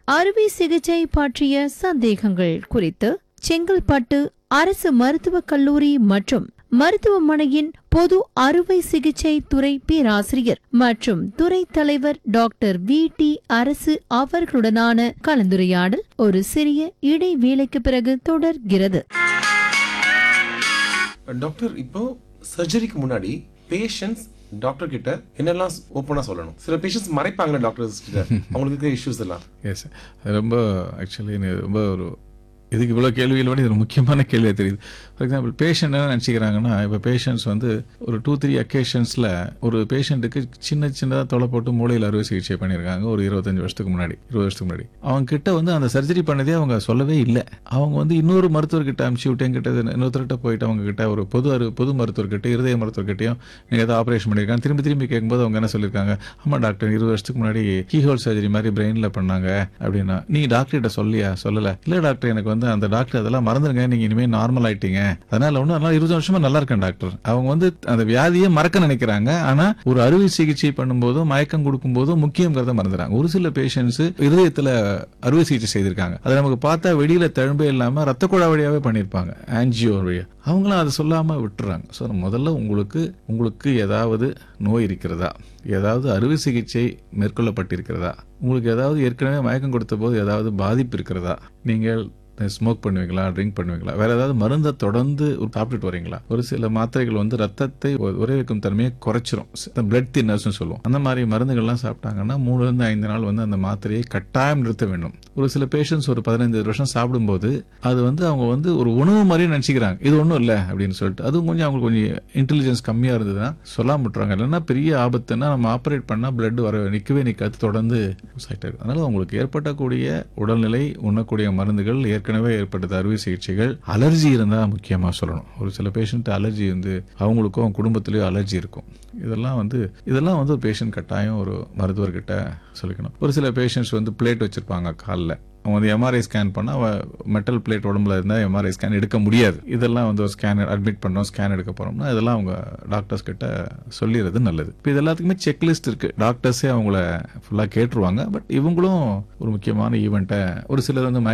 அறுவை சிகிச்சை பற்றிய சந்தேகங்கள் குறித்து செங்கல்பட்டு அரசு மருத்துவக் கல்லூரி மற்றும் மருத்துவமனையின் பொது அறுவை சிகிச்சை துறை பேராசிரியர் மற்றும் துறை தலைவர் டாக்டர் வி டி அரசு அவர்களுடனான கலந்துரையாடல் ஒரு சிறிய இடைவேளைக்கு பிறகு தொடர்கிறது டாக்டர் இப்போ சர்ஜரிக்கு முன்னாடி பேஷண்ட்ஸ் டாக்டர் கிட்ட என்னெல்லாம் ஓப்பனா சொல்லணும் சில பேஷண்ட்ஸ் மறைப்பாங்களே டாக்டர்ஸ் கிட்ட அவங்களுக்கு இருக்க இஷ்யூஸ் எல்லாம் எஸ் ரொம்ப ஆக்சுவலி ரொம்ப ஒரு இதுக்கு இவ்வளோ கேள்விகள் விட இது ஒரு முக்கியமான கேள்வியாக தெரியுது ஃபார் எக்ஸாம்பிள் பேஷண்ட் என்ன நினச்சிக்கிறாங்கன்னா இப்போ பேஷண்ட்ஸ் வந்து ஒரு டூ த்ரீ அக்கேஷன்ஸில் ஒரு பேஷண்ட்டுக்கு சின்ன சின்னதாக தொலை போட்டு மூளையில் அறுவை சிகிச்சை பண்ணியிருக்காங்க ஒரு இருபத்தஞ்சு வருஷத்துக்கு முன்னாடி இருபது வருஷத்துக்கு முன்னாடி அவங்க கிட்ட வந்து அந்த சர்ஜரி பண்ணதே அவங்க சொல்லவே இல்லை அவங்க வந்து இன்னொரு மருத்துவர்கிட்ட அனுப்பிச்சி விட்டு எங்கிட்ட இன்னொருத்தர்கிட்ட போயிட்டு அவங்க கிட்ட ஒரு பொது அறு பொது மருத்துவர்கிட்ட இருதய மருத்துவர்கிட்டயும் நீங்கள் ஏதாவது ஆப்ரேஷன் பண்ணியிருக்காங்க திரும்பி திரும்பி கேட்கும்போது அவங்க என்ன சொல்லியிருக்காங்க ஆமாம் டாக்டர் இருபது வருஷத்துக்கு முன்னாடி கீஹோல் சர்ஜரி மாதிரி பிரெயினில் பண்ணாங்க அப்படின்னா நீ டாக்டர்கிட்ட சொல்லியா சொல்லலை இல்லை டாக்டர் எனக்கு வந்து அந்த டாக்டர் அதெல்லாம் மறந்துருங்க நீங்கள் இனிமேல் நார்மல் ஆயிட்டீங்க அதனால ஒன்றும் அதனால இருபது வருஷமா நல்லா இருக்கேன் டாக்டர் அவங்க வந்து அந்த வியாதியை மறக்க நினைக்கிறாங்க ஆனா ஒரு அறுவை சிகிச்சை பண்ணும்போதும் மயக்கம் கொடுக்கும்போதும் முக்கியங்கிறத மறந்துறாங்க ஒரு சில பேஷண்ட்ஸ் இருதயத்துல அறுவை சிகிச்சை செய்திருக்காங்க அதை நமக்கு பார்த்தா வெளியில தழும்பே இல்லாம ரத்த குழா வழியாவே பண்ணியிருப்பாங்க ஆன்ஜியோ வழியா அவங்களும் அதை சொல்லாம விட்டுறாங்க ஸோ முதல்ல உங்களுக்கு உங்களுக்கு ஏதாவது நோய் இருக்கிறதா ஏதாவது அறுவை சிகிச்சை மேற்கொள்ளப்பட்டிருக்கிறதா உங்களுக்கு ஏதாவது ஏற்கனவே மயக்கம் கொடுத்த போது ஏதாவது பாதிப்பு இருக்கிறதா நீங்கள் ஸ்மோக் பண்ணுவீங்களா ட்ரிங்க் பண்ணுவீங்களா வேற ஏதாவது மருந்தை தொடர்ந்து ஒரு சாப்பிட்டுட்டு வரீங்களா ஒரு சில மாத்திரைகள் வந்து ரத்தத்தை உ- உறைய வைக்கும் தன்மையை குறைச்சிரும் பிளட் தின்னர்ஸ்னு சொல்லுவோம் அந்த மாதிரி மருந்துகள்லாம் சாப்பிட்டாங்கன்னா மூணுல இருந்து ஐந்து நாள் வந்து அந்த மாத்திரையை கட்டாயம் நிறுத்த வேண்டும் ஒரு சில பேஷண்ட்ஸ் ஒரு பதினைந்து வருஷம் சாப்பிடும்போது அது வந்து அவங்க வந்து ஒரு உணவு மாதிரியே நினைச்சுக்கிறாங்க இது ஒன்றும் இல்லை அப்படின்னு சொல்லிட்டு அதுவும் கொஞ்சம் அவங்களுக்கு கொஞ்சம் இன்டெலிஜென்ஸ் கம்மியா இருந்ததுன்னா சொல்லாம விட்டுறாங்க இல்லைன்னா பெரிய ஆபத்துன்னா நம்ம ஆப்ரேட் பண்ணா பிளட் வர நிற்கவே நிற்காது தொடர்ந்து ஆகிட்டே இருக்கும் அதனால உங்களுக்கு ஏற்படக்கூடிய உடல்நிலை உண்ணக்கூடிய மருந்துகள் ஏற்கனவே ஏற்பட்டது அறுவை சிகிச்சைகள் அலர்ஜி இருந்தா முக்கியமா சொல்லணும் ஒரு சில பேஷண்ட் அலர்ஜி வந்து அவங்களுக்கும் அவங்க குடும்பத்திலயும் அலர்ஜி இருக்கும் இதெல்லாம் வந்து இதெல்லாம் வந்து ஒரு பேஷண்ட் கட்டாயம் ஒரு மருத்துவர்கிட்ட சொல்லிக்கணும் ஒரு சில பேஷண்ட்ஸ் வந்து பிளேட் வச்சிருப்பாங்க காலில் அவங்க வந்து எம்ஆர்ஐ ஸ்கேன் பண்ணால் மெட்டல் பிளேட் உடம்புல இருந்தால் எம்ஆர்ஐ ஸ்கேன் எடுக்க முடியாது இதெல்லாம் வந்து ஒரு ஸ்கேன் அட்மிட் பண்ணோம் ஸ்கேன் எடுக்க போறோம்னா இதெல்லாம் அவங்க டாக்டர்ஸ் கிட்ட சொல்லிடுறது நல்லது இப்போ இது எல்லாத்துக்குமே செக்லிஸ்ட் இருக்கு டாக்டர்ஸே அவங்கள ஃபுல்லாக கேட்டுருவாங்க பட் இவங்களும் ஒரு முக்கியமான ஈவெண்ட்டை ஒரு சிலர் வந்து மயக்க